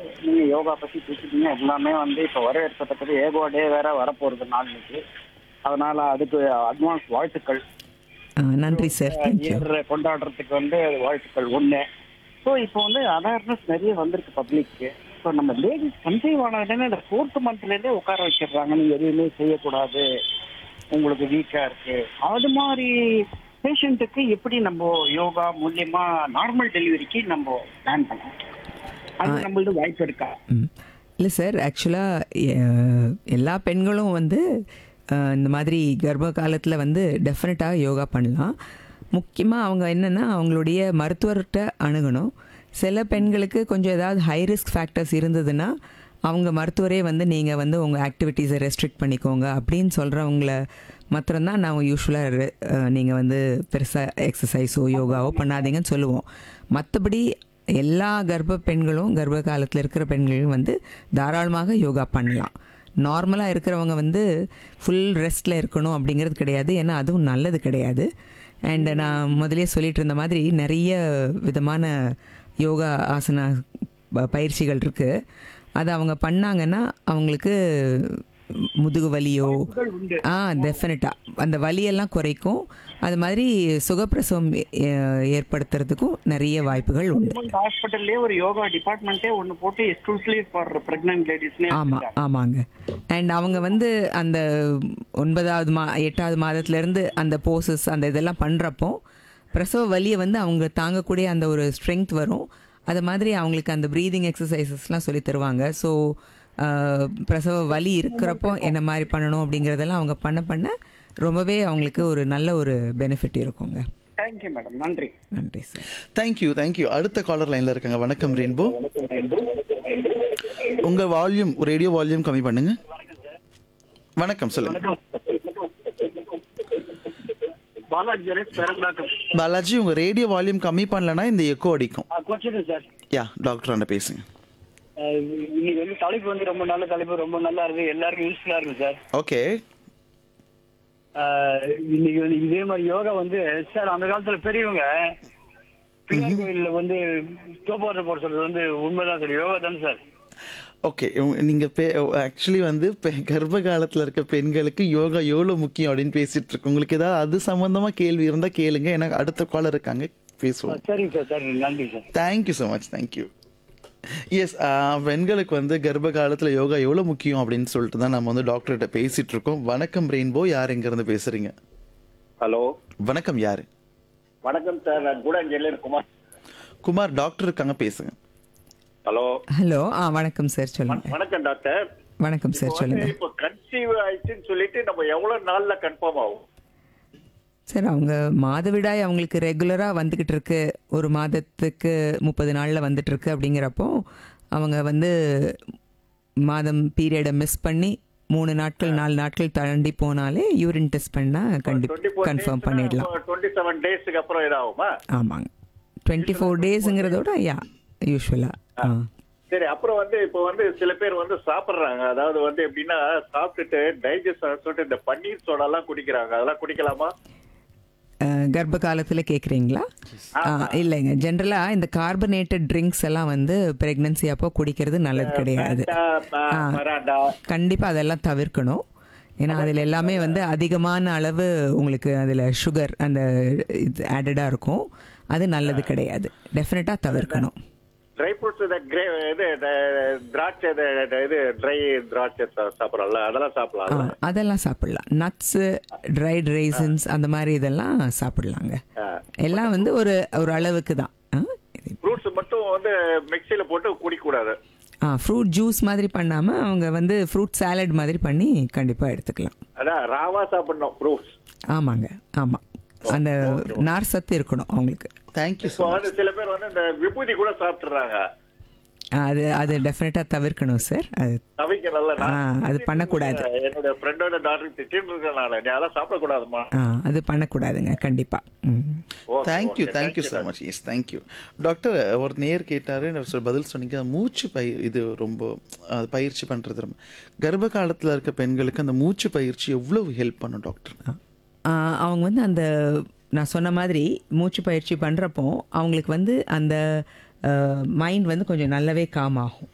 நீங்க யோகா பத்தி பேசிட்டீங்க எல்லாமே வந்து இப்ப வரவேற்கத்தக்கது ஏகோ டே வேற வரப்போறது நாளைக்கு அதனால அதுக்கு அட்வான்ஸ் வாழ்த்துக்கள் ஆ, நன்றி சார் தேங்க்யூ இயர் கொண்டாடுறதுக்கு வந்து வாழ்த்துக்கள் ஒண்ணு ஸோ இப்போ வந்து அவேர்னஸ் நிறைய வந்திருக்கு பப்ளிக்கு ஸோ நம்ம லேடிஸ் கன்சீவ் ஆனதுன்னு இந்த ஃபோர்த் மந்த்லேருந்தே உட்கார வச்சிடுறாங்க நீங்க எதுவுமே செய்யக்கூடாது உங்களுக்கு வீக்கா இருக்கு அது மாதிரி பேஷண்ட்டுக்கு எப்படி நம்ம யோகா மூலியமா நார்மல் டெலிவரிக்கு நம்ம பிளான் பண்ணலாம் அது நம்மளுக்கு வாய்ப்பு இருக்கா ம் இல்லை சார் ஆக்சுவலாக எல்லா பெண்களும் வந்து அஹ், இந்த மாதிரி கர்ப்ப காலத்தில் வந்து டெஃபினட்டாக யோகா பண்ணலாம் முக்கியமாக அவங்க என்னென்னா அவங்களுடைய மருத்துவர்கிட்ட அணுகணும் சில பெண்களுக்கு கொஞ்சம் ஏதாவது ஹை ரிஸ்க் ஃபேக்டர்ஸ் இருந்ததுன்னா அவங்க மருத்துவரே வந்து நீங்கள் வந்து உங்கள் ஆக்டிவிட்டீஸை ரெஸ்ட்ரிக்ட் பண்ணிக்கோங்க அப்படின்னு சொல்கிறவங்கள மாத்திரம்தான் நான் யூஸ்வலாக நீங்கள் வந்து பெருசாக எக்ஸசைஸோ யோகாவோ பண்ணாதீங்கன்னு சொல்லுவோம் மற்றபடி எல்லா கர்ப்ப பெண்களும் கர்ப்ப காலத்தில் இருக்கிற பெண்களும் வந்து தாராளமாக யோகா பண்ணலாம் நார்மலாக இருக்கிறவங்க வந்து ஃபுல் ரெஸ்ட்டில் இருக்கணும் அப்படிங்கிறது கிடையாது ஏன்னா அதுவும் நல்லது கிடையாது அண்ட் நான் முதலே சொல்லிட்டு இருந்த மாதிரி நிறைய விதமான யோகா ஆசனா ப- பயிற்சிகள் இருக்குது அது அவங்க பண்ணாங்கன்னா அவங்களுக்கு முதுகு வலியோ ஆ டெஃபினட்டாக அந்த வலியெல்லாம் குறைக்கும் அது மாதிரி சுகப்பிரசவம் ஏ- ஏற்படுத்துறதுக்கும் நிறைய வாய்ப்புகள் உண்டு ஹாஸ்பிட்டல்லே ஒரு யோகா டிபார்ட்மெண்ட்டே ஒன்னு போட்டு எக்ஸ்க்ளூசிவ்லி ஃபார் பிரெக்னன்ட் லேடிஸ்னே ஆமாம் ஆமாங்க அண்ட் அவங்க வந்து அந்த ஒன்பதாவது மா எட்டாவது மாதத்துலேருந்து அந்த போசஸ் அந்த இதெல்லாம் பண்ணுறப்போ பிரசவ வலியை வந்து அவங்க தாங்கக்கூடிய அந்த ஒரு ஸ்ட்ரென்த் வரும் அது மாதிரி அவங்களுக்கு அந்த ப்ரீதிங் எக்ஸசைசஸ்லாம் சொல்லி தருவாங்க ஸோ பிரசவ வலி இருக்கிறப்போ என்ன மாதிரி பண்ணணும் அப்படிங்கிறதெல்லாம் அவங்க பண்ண பண்ண ரொம்பவே அவங்களுக்கு ஒரு நல்ல ஒரு பெனிஃபிட் இருக்குங்க தேங்க்யூ மேடம் நன்றி நன்றி சார் தேங்க்யூ தேங்க்யூ அடுத்த காலர் லைன்ல இருக்காங்க வணக்கம் ரெயின்போ உங்க வால்யூம் ரேடியோ வால்யூம் கம்மி பண்ணுங்க வணக்கம் சொல்லுங்க பாலாஜி ஜெரேஷ் பெரம்பாக்கம் பாலாஜி உங்க ரேடியோ வால்யூம் கம்மி பண்ணலனா இந்த எக்கோ அடிக்கும் கொஞ்சம் சார் யா டாக்டர் அண்ட பேசுங்க அஹ் இன்னைக்கு வந்து தலைப்பு வந்து ரொம்ப நல்ல தலைப்பு ரொம்ப நல்லா இருக்கு எல்லாருக்கும் யூஸ்ஃபுல்லா இருக்கு சார் ஓகே அஹ் இன்னைக்கு வந்து இதே மாதிரி யோகா வந்து சார் அந்த காலத்துல பெரியவங்க பிள்ளையார் கோயில்ல வந்து தோப்பாட்ட போட சொல்றது வந்து உண்மைதான் சார் யோகா தானே சார் ஓகே நீங்க ஆக்சுவலி வந்து பெ- கர்ப்ப காலத்துல இருக்க பெண்களுக்கு யோகா எவ்வளவு முக்கியம் அப்படின்னு பேசிட்டு இருக்கு உங்களுக்கு ஏதாவது அது சம்பந்தமா கேள்வி இருந்தா கேளுங்க எனக்கு அடுத்த காலர் இருக்காங்க பேசுவோம் சரிங்க சார் சரி நன்றி sir thank you so much thank you yes பெண்களுக்கு வந்து கர்ப்ப காலத்துல யோகா எவ்வளவு முக்கியம் அப்படின்னு சொல்லிட்டு தான் நம்ம வந்து டாக்டர்கிட்ட பேசிட்டு இருக்கோம் வணக்கம் ரெயின்போ யார் எங்க இருந்து பேசுறீங்க ஹலோ வணக்கம் யாரு வணக்கம் சார் நான் கூடாஞ்சேரியில குமார் குமார் டாக்டர் இருக்காங்க பேசுங்க ஹலோ ஹலோ ஆ வணக்கம் சார் சொல்லுங்கள் வணக்கம் டாக்டர் வணக்கம் சார் சொல்லுங்கள் இப்போ கன்சீவ் ஆயிடுச்சுன்னு சொல்லிட்டு நம்ம எவ்வளவு நாள்ல கன்ஃபார்ம் ஆகும் சார் அவங்க மாதவிடாய் அவங்களுக்கு ரெகுலராக வந்துக்கிட்டு இருக்கு ஒரு மாதத்துக்கு முப்பது நாளில் வந்துட்டு இருக்கு அப்படிங்கிறப்போ அவங்க வந்து மாதம் பீரியடை மிஸ் பண்ணி மூணு நாட்கள் நாலு நாட்கள் தாண்டி போனாலே யூரின் டெஸ்ட் பண்ணால் கண்டிப்பாக கன்ஃபார்ம் பண்ணிடலாம் டுவெண்ட்டி செவன் டேஸ்க்கு அப்புறம் இதாகுமா ஆமாங்க டுவெண்ட்டி ஃபோர் டேஸுங்கிறதோட யா யூஸ்வலாக ஆ சரி அப்புறம் வந்து இப்போ வந்து சில பேர் வந்து சாப்பிடுறாங்க அதாவது வந்து எப்படின்னா சாப்பிட்டுட்டு டைஜஸ்ட் சொல்லிட்டு இந்த பன்னீர் சோடா எல்லாம் குடிக்கிறாங்க அதெல்லாம் குடிக்கலாமா அஹ், கர்ப்ப காலத்தில் கேட்குறீங்களா இல்லைங்க ஜென்ரலாக இந்த கார்பனேட்டட் ட்ரிங்க்ஸ் எல்லாம் வந்து ப்ரெக்னன்சி அப்போ குடிக்கிறது நல்லது கிடையாது ஆ. மராண்டா கண்டிப்பாக அதெல்லாம் தவிர்க்கணும் ஏன்னா அதில் எல்லாமே வந்து அதிகமான அளவு உங்களுக்கு அதில் சுகர் அந்த இது ஆடடாக இருக்கும் அது நல்லது கிடையாது டெஃபினட்டாக தவிர்க்கணும் ட்ரை ஃப்ரூட்ஸ் இந்த கிரே இது இந்த திராட்சை இது இது ட்ரை திராட்சை சா- சாப்பிடுறோம்ல அதெல்லாம் ஆ, சாப்பிடலாம் அதெல்லாம் சாப்பிடலாம் நட்ஸு ட்ரைட் ரைசன்ஸ் அந்த மாதிரி இதெல்லாம் சாப்பிடலாங்க எல்லாம் வந்து ஒரு ஒரு அளவுக்கு தான் ஆ, இது- ஃப்ரூட்ஸ் மட்டும் வந்து மிக்சியில போட்டு குடிக்கக்கூடாது ஆ ஃப்ரூட் ஜூஸ் மாதிரி பண்ணாமல் அவங்க வந்து ஃப்ரூட் சாலட் மாதிரி பண்ணி கண்டிப்பாக எடுத்துக்கலாம் அதான் ராவா சாப்பிடணும் ஃப்ரூட்ஸ் ஆமாங்க ஆமாம் அந்த நார் சத்து இருக்கணும் அவங்களுக்கு தேங்க்யூ ஸோ இப்போ வந்து சில பேர் வந்து இந்த விபூதி கூட சாப்பிட்டுறாங்க அது அது டெஃபினட்டாக தவிர்க்கணும் சார் அது தவிக்க நல்ல ஆ, அது பண்ணக்கூடாது. என்னோட ஃப்ரெண்டோட டாக்டர் திட்டின்னு இருக்கேன் நான் நீ அதெல்லாம் சாப்பிடக்கூடாதுமா ஆ அது பண்ணக்கூடாதுங்க கண்டிப்பாக ம் thank you thank you so much yes thank you doctor ஒரு நேர் கேட்டாரு நான் சொல் பதில் சொன்னீங்க மூச்சு பயிர் இது ரொம்ப அது பயிற்சி பண்ணுறது ரொம்ப கர்ப்ப காலத்தில் இருக்க பெண்களுக்கு அந்த மூச்சு பயிற்சி எவ்வளவு ஹெல்ப் பண்ணும் டாக்டர் ஆ, அவங்க வந்து அந்த நான் சொன்ன மாதிரி மூச்சு பயிற்சி பண்ணுறப்போ அவங்களுக்கு வந்து அந்த மைண்ட் வந்து கொஞ்சம் நல்லாவே காம் ஆகும்